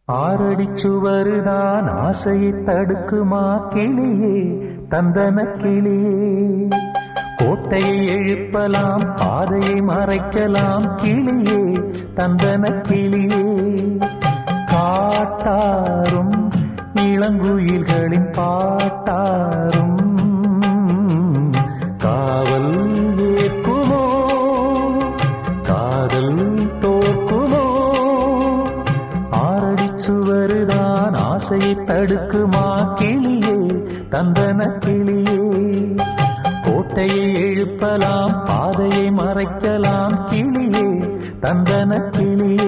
ஆறடி சுவருதான் ஆசையை தடுக்குமா கிளியே தந்தன கிளியே கோட்டையை எழுப்பலாம் பாதையை மறைக்கலாம் கிளியே தந்தன கிளியே காட்டாரும் இளங்குயில்களின் பாட்டாரும் காவல் ஏற்குமோ காதல் தோற்குமோ ஆறடி சுவருதான் ஆசையை தடுக்குமா கிளியே தந்தன கிளியே கோட்டையை எழுப்பலாம் பாதையை மறைக்கலாம் கிளியே தந்தன கிளியே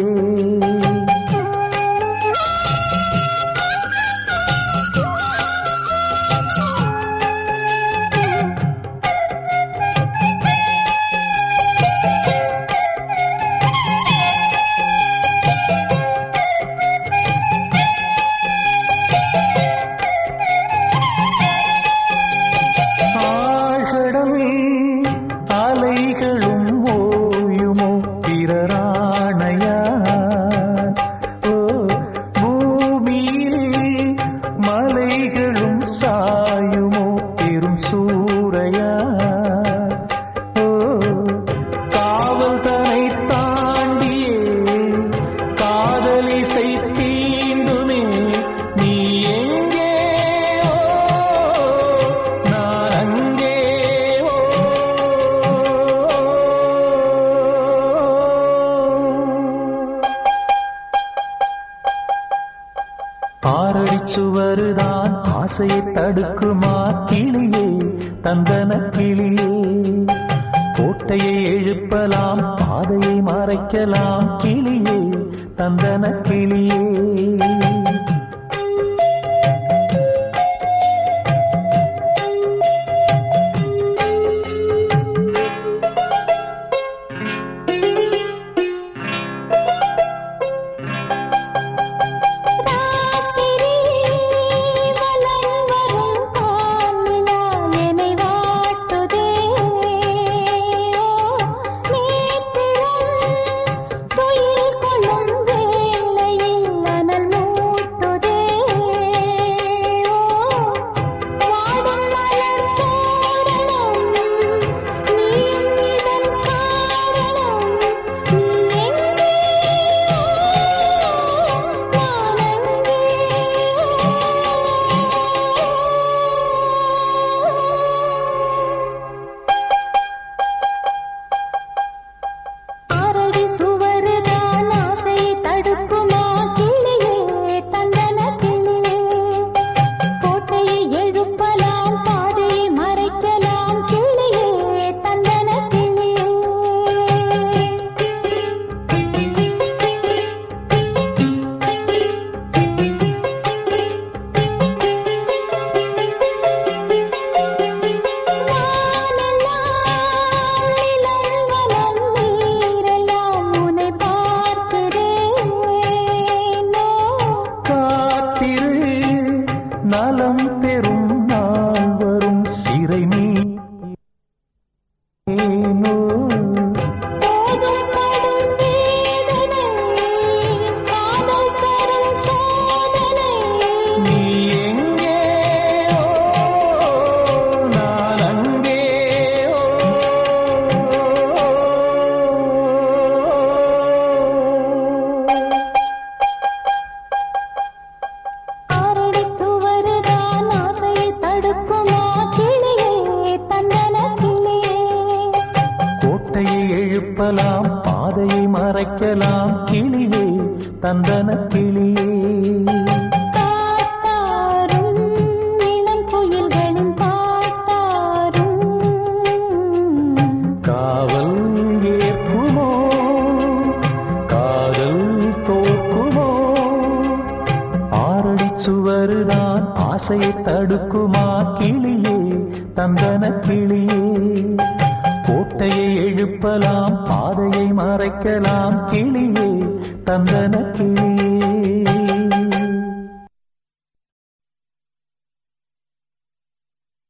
ஆழ்கடல் அலைகளும் ஓயுமோ பிறராணையா ஓ பூமியில் மலைகளும் சாயுமோ பெரும் சூறையா ஓ காவல் தனை தாண்டியே காதலிசை தீண்டுமே நீ எங்கே ஓ நான் அங்கே ஆறடி சுவருதான் ஆசையை தடுக்குமா கிளியே தந்தன கிளியே கோட்டையை எழுப்பலாம் பாதையை மறைக்கலாம் கிளியே தந்தன கிளியே ராத்திரி வலம் வரும் பாலினா என்னை வாட்டுதே ஓ நேத்திரம் துயில் கொள்ளும் வேளையில் அனல் மூட்டுதே ஓ வாடும் மலர் தோரணம் நீயும் இதன் காரணம் நீ எங்கே ஆரடி சுவருதான் ஆசை தடுக்குமா கிளியே தந்தன கிளியே கோட்டையை எழுப்பலாம் பாதையை மறைக்கலாம் கிளியே தந்தன கிளியே வானெல்லாம் நிலவலம் நீரெல்லாம் உன்னை பார்க்கிறேனோ காத்திரு நலம் பெறும் நாள் வரும் சிறை மீனோ போதும் படும் வேதனை காதல் தரும் சோதனை நீ எங்கே ஓ நான் அங்கே ஓ ஆரடி சுவருதான் ஆசையை தடுக்குமா கிளியே தந்தன கிளியே கோட்டையை எழுப்பலாம் பாதையை மறைக்கலாம் கிளியே தந்தன கிளியே காத்தாரும் இளம் குயில்களின் பாட்டாரும் காவல் ஏற்குமோ காதல் தோற்குமோ ஆறடி சுவருதான் ஆசையை தடுக்குமா கிளியே தந்தன கிளியே கோட்டையை எழுப்பலாம் பாதையை மறைக்கலாம் கிளியே தந்தன கிளியே